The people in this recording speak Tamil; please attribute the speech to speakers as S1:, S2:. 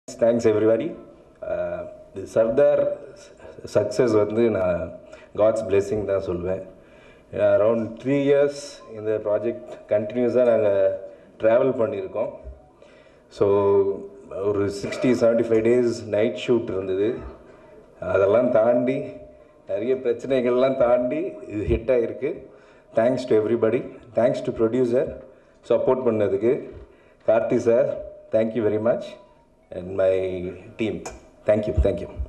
S1: தேங்க்ஸ் எவ்ரிபடி சர்தார் சக்ஸஸ் வந்து நான் காட்ஸ் blessing தான் சொல்லுவேன் அரவுண்ட் த்ரீ இயர்ஸ் இந்த ப்ராஜெக்ட் கண்டினியூஸாக நாங்கள் ட்ராவல் பண்ணியிருக்கோம் ஸோ ஒரு sixty seventy five days night shoot இருந்தது அதெல்லாம் தாண்டி நிறைய பிரச்சனைகள்லாம் தாண்டி இது ஹிட் ஆகிருக்கு thanks to everybody thanks to producer support பண்ணதுக்கு Karthi sir thank you very much and my team thank you thank you